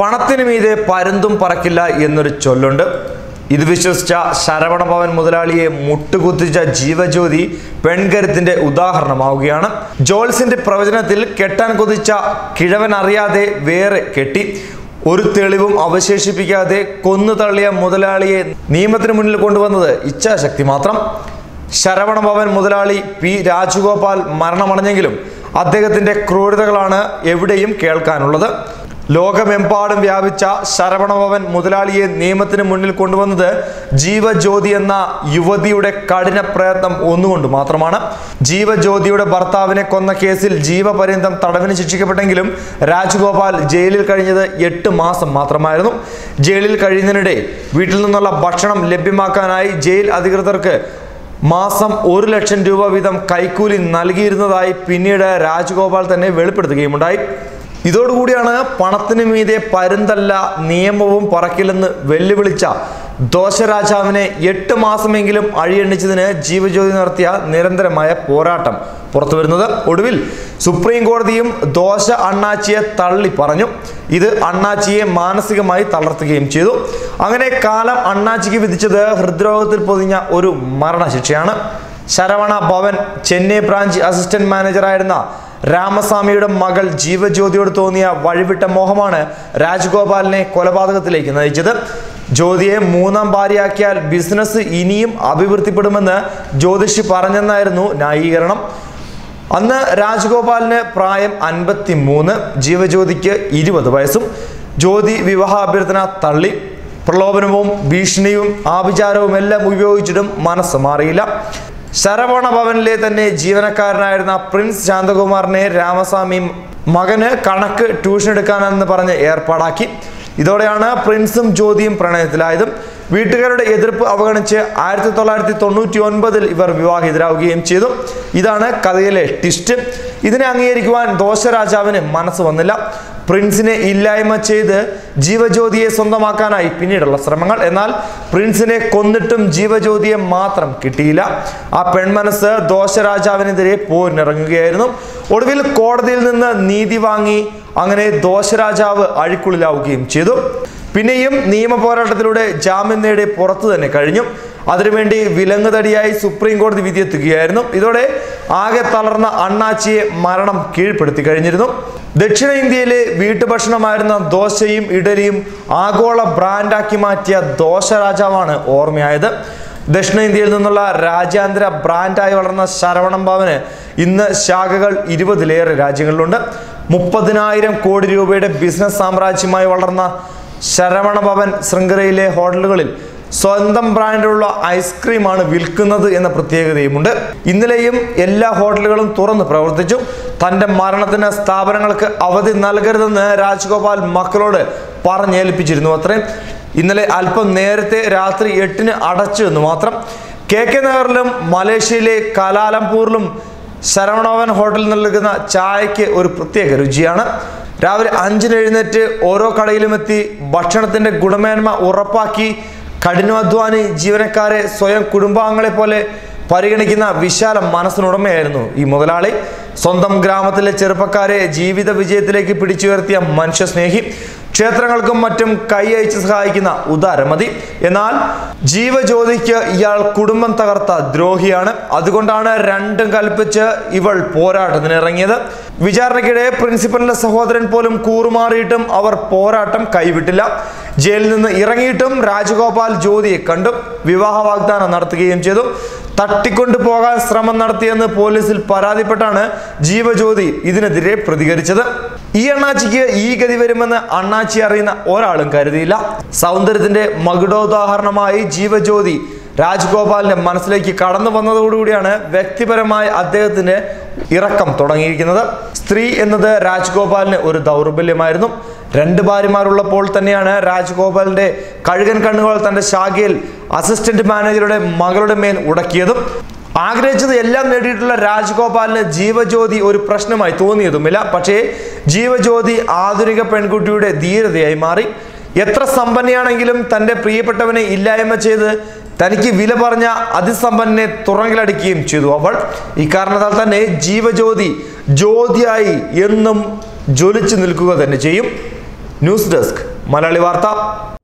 പണത്തിന് മീതെ പരുന്തും പറക്കില്ല എന്നൊരു ചൊല്ലുണ്ട് ഇത് വിശ്വസിച്ച ശരവണ ഭവൻ മുതലാളിയെ മുട്ടുകുത്തിച്ച ജീവജ്യോതി പെൺകരുത്തിന്റെ ഉദാഹരണമാവുകയാണ് ജോൾസിന്റെ പ്രവചനത്തിൽ കെട്ടാൻ കൊതിച്ച കിഴവൻ അറിയാതെ വേറെ കെട്ടി ഒരു തെളിവും അവശേഷിപ്പിക്കാതെ കൊന്നു തള്ളിയ മുതലാളിയെ നിയമത്തിന് മുന്നിൽ കൊണ്ടുവന്നത് ഇച്ഛാശക്തി മാത്രം ശരവണ ഭവൻ മുതലാളി പി രാജഗോപാൽ മരണമടഞ്ഞെങ്കിലും അദ്ദേഹത്തിന്റെ ക്രൂരതകളാണ് എവിടെയും കേൾക്കാനുള്ളത് ലോകമെമ്പാടും വ്യാപിച്ച ശരവണഭവൻ മുതലാളിയെ നിയമത്തിന് മുന്നിൽ കൊണ്ടുവന്നത് ജീവജ്യോതി എന്ന യുവതിയുടെ കഠിന പ്രയത്നം ഒന്നുകൊണ്ട് മാത്രമാണ് ജീവജ്യോതിയുടെ ഭർത്താവിനെ കൊന്ന കേസിൽ ജീവപര്യന്തം തടവിന് ശിക്ഷിക്കപ്പെട്ടെങ്കിലും രാജഗോപാൽ ജയിലിൽ കഴിഞ്ഞത് എട്ട് മാസം മാത്രമായിരുന്നു ജയിലിൽ കഴിയുന്നതിനിടെ വീട്ടിൽ നിന്നുള്ള ഭക്ഷണം ലഭ്യമാക്കാനായി ജയിൽ അധികൃതർക്ക് മാസം ഒരു ലക്ഷം രൂപ വീതം കൈക്കൂലി നൽകിയിരുന്നതായി പിന്നീട് രാജഗോപാൽ തന്നെ വെളിപ്പെടുത്തുകയുമുണ്ടായി ഇതോടുകൂടിയാണ് പണത്തിന് മീതെ പരുന്തല്ല നിയമവും പറക്കില്ലെന്ന് വെല്ലുവിളിച്ച ദോശരാജാവിനെ എട്ട് മാസമെങ്കിലും അഴിയണിച്ചതിന് ജീവജ്യോതി നടത്തിയ നിരന്തരമായ പോരാട്ടം പുറത്തു വരുന്നത് ഒടുവിൽ സുപ്രീം കോടതിയും ദോശ അണ്ണാച്ചിയെ തള്ളി പറഞ്ഞു ഇത് അണ്ണാച്ചിയെ മാനസികമായി തളർത്തുകയും ചെയ്തു അങ്ങനെ കാലം അണ്ണാച്ചിക്ക് വിധിച്ചത് ഹൃദ്രോഗത്തിൽ പൊതിഞ്ഞ ഒരു മരണശിക്ഷയാണ് ശരവണ ഭവൻ ചെന്നൈ ബ്രാഞ്ച് അസിസ്റ്റന്റ് മാനേജറായിരുന്ന രാമസ്വാമിയുടെ മകൾ ജീവജ്യോതിയോട് തോന്നിയ വഴിവിട്ട മോഹമാണ് രാജഗോപാലിനെ കൊലപാതകത്തിലേക്ക് നയിച്ചത് ജ്യോതിയെ മൂന്നാം ഭാര്യയാക്കിയാൽ ബിസിനസ് ഇനിയും അഭിവൃദ്ധിപ്പെടുമെന്ന് ജ്യോതിഷി പറഞ്ഞെന്നായിരുന്നു ന്യായീകരണം അന്ന് രാജഗോപാലിന് പ്രായം അൻപത്തി മൂന്ന് ജീവജ്യോതിക്ക് ഇരുപത് വയസ്സും ജ്യോതി വിവാഹ അഭ്യർത്ഥന തള്ളി പ്രലോഭനവും ഭീഷണിയും ആഭിചാരവും എല്ലാം ഉപയോഗിച്ചിട്ടും മനസ്സ് മാറിയില്ല ശരവണ ഭവനിലെ തന്നെ ജീവനക്കാരനായിരുന്ന പ്രിൻസ് ശാന്തകുമാറിനെ രാമസ്വാമി മകന് കണക്ക് ട്യൂഷൻ എടുക്കാനെന്ന് പറഞ്ഞ് ഏർപ്പാടാക്കി ഇതോടെയാണ് പ്രിൻസും ജ്യോതിയും പ്രണയത്തിലായതും വീട്ടുകാരുടെ എതിർപ്പ് അവഗണിച്ച് ആയിരത്തി തൊള്ളായിരത്തി തൊണ്ണൂറ്റി ഒൻപതിൽ ഇവർ വിവാഹിതരാവുകയും ചെയ്തു ഇതാണ് കഥയിലെ ട്വിസ്റ്റ് ഇതിനെ അംഗീകരിക്കുവാൻ ദോശരാജാവിന് മനസ്സ് വന്നില്ല പ്രിൻസിനെ ഇല്ലായ്മ ചെയ്ത് ജീവജ്യോതിയെ സ്വന്തമാക്കാനായി പിന്നീടുള്ള ശ്രമങ്ങൾ എന്നാൽ പ്രിൻസിനെ കൊന്നിട്ടും ജീവജ്യോതിയെ മാത്രം കിട്ടിയില്ല ആ പെൺമനസ് ദോശരാജാവിനെതിരെ പോരിനിറങ്ങുകയായിരുന്നു ഒടുവിൽ കോടതിയിൽ നിന്ന് നീതി വാങ്ങി അങ്ങനെ ദോശരാജാവ് അഴിക്കുള്ളിലാവുകയും ചെയ്തു പിന്നെയും നിയമ പോരാട്ടത്തിലൂടെ ജാമ്യം നേടി പുറത്തു തന്നെ കഴിഞ്ഞു അതിനുവേണ്ടി വിലങ്ങുതടിയായി സുപ്രീം കോടതി വിധിയെത്തുകയായിരുന്നു ഇതോടെ ആകെ തളർന്ന അണ്ണാച്ചിയെ മരണം കീഴ്പ്പെടുത്തി കഴിഞ്ഞിരുന്നു ദക്ഷിണേന്ത്യയിലെ വീട്ടുഭക്ഷണമായിരുന്ന ദോശയും ഇഡലിയും ആഗോള ബ്രാൻഡാക്കി മാറ്റിയ ദോശ രാജാവാണ് ഓർമ്മയായത് ദക്ഷിണേന്ത്യയിൽ നിന്നുള്ള രാജ്യാന്തര ബ്രാൻഡായി വളർന്ന ശരവണം ഭവന് ഇന്ന് ശാഖകൾ ഇരുപതിലേറെ രാജ്യങ്ങളിലുണ്ട് മുപ്പതിനായിരം കോടി രൂപയുടെ ബിസിനസ് സാമ്രാജ്യമായി വളർന്ന ശരവണ ഭവൻ ശൃംഖലയിലെ ഹോട്ടലുകളിൽ സ്വന്തം ബ്രാൻഡിലുള്ള ഐസ്ക്രീമാണ് വിൽക്കുന്നത് എന്ന പ്രത്യേകതയുമുണ്ട് ഇന്നലെയും എല്ലാ ഹോട്ടലുകളും തുറന്ന് പ്രവർത്തിച്ചു തന്റെ മരണത്തിന് സ്ഥാപനങ്ങൾക്ക് അവധി നൽകരുതെന്ന് രാജഗോപാൽ മക്കളോട് പറഞ്ഞേൽപ്പിച്ചിരുന്നു അത്രയും ഇന്നലെ അല്പം നേരത്തെ രാത്രി എട്ടിന് അടച്ചു എന്ന് മാത്രം കെ കെ നഗറിലും മലേഷ്യയിലെ കലാലംപൂരിലും ശരവണവൻ ഹോട്ടലിൽ നൽകുന്ന ചായയ്ക്ക് ഒരു പ്രത്യേക രുചിയാണ് രാവിലെ അഞ്ചിന് എഴുന്നേറ്റ് ഓരോ കടയിലും എത്തി ഭക്ഷണത്തിന്റെ ഗുണമേന്മ ഉറപ്പാക്കി കഠിനാധ്വാനി ജീവനക്കാരെ സ്വയം കുടുംബാംഗങ്ങളെ പോലെ പരിഗണിക്കുന്ന വിശാല മനസ്സിനുടമയായിരുന്നു ഈ മുതലാളി സ്വന്തം ഗ്രാമത്തിലെ ചെറുപ്പക്കാരെ ജീവിത വിജയത്തിലേക്ക് പിടിച്ചുയർത്തിയ മനുഷ്യസ്നേഹി ക്ഷേത്രങ്ങൾക്കും മറ്റും കൈ അയച്ച് സഹായിക്കുന്ന ഉദാരമതി എന്നാൽ ജീവജ്യോതിക്ക് ഇയാൾ കുടുംബം തകർത്ത ദ്രോഹിയാണ് അതുകൊണ്ടാണ് രണ്ടും കൽപ്പിച്ച് ഇവൾ പോരാട്ടത്തിന് ഇറങ്ങിയത് വിചാരണയ്ക്കിടെ പ്രിൻസിപ്പലിന്റെ സഹോദരൻ പോലും കൂറുമാറിയിട്ടും അവർ പോരാട്ടം കൈവിട്ടില്ല ജയിലിൽ നിന്ന് ഇറങ്ങിയിട്ടും രാജഗോപാൽ ജ്യോതിയെ കണ്ടു വിവാഹ വാഗ്ദാനം നടത്തുകയും ചെയ്തു തട്ടിക്കൊണ്ടു പോകാൻ ശ്രമം നടത്തിയെന്ന് പോലീസിൽ പരാതിപ്പെട്ടാണ് ജീവജ്യോതി ഇതിനെതിരെ പ്രതികരിച്ചത് ഈ അണ്ണാച്ചിക്ക് ഈ ഗതി വരുമെന്ന് അണ്ണാച്ചി അറിയുന്ന ഒരാളും കരുതിയില്ല സൗന്ദര്യത്തിന്റെ മകുടോദാഹരണമായി ജീവജ്യോതി രാജ്ഗോപാലിന്റെ മനസ്സിലേക്ക് കടന്നു വന്നതോടുകൂടിയാണ് വ്യക്തിപരമായി അദ്ദേഹത്തിന്റെ ഇറക്കം തുടങ്ങിയിരിക്കുന്നത് സ്ത്രീ എന്നത് രാജ്ഗോപാലിന് ഒരു ദൗർബല്യമായിരുന്നു രണ്ട് ഭാര്യമാരുള്ളപ്പോൾ തന്നെയാണ് രാജ്ഗോപാലിന്റെ കഴുകൻ കണ്ണുകൾ തന്റെ ശാഖയിൽ അസിസ്റ്റന്റ് മാനേജറുടെ മകളുടെ മേൽ ഉടക്കിയതും ആഗ്രഹിച്ചത് എല്ലാം നേടിയിട്ടുള്ള രാജ്ഗോപാലിന് ജീവജ്യോതി ഒരു പ്രശ്നമായി തോന്നിയതുമില്ല പക്ഷേ ജീവജ്യോതി ആധുനിക പെൺകുട്ടിയുടെ ധീരതയായി മാറി എത്ര സമ്പന്നയാണെങ്കിലും തന്റെ പ്രിയപ്പെട്ടവനെ ഇല്ലായ്മ ചെയ്ത് തനിക്ക് വില പറഞ്ഞ അതിസമ്പന്നനെ തുറങ്കിലടിക്കുകയും ചെയ്തു അവൾ ഇക്കാരണത്താൽ തന്നെ ജീവജ്യോതി ജ്യോതിയായി എന്നും ജ്വലിച്ചു നിൽക്കുക തന്നെ ചെയ്യും ന്യൂസ് ഡെസ്ക് മലയാളി വാർത്ത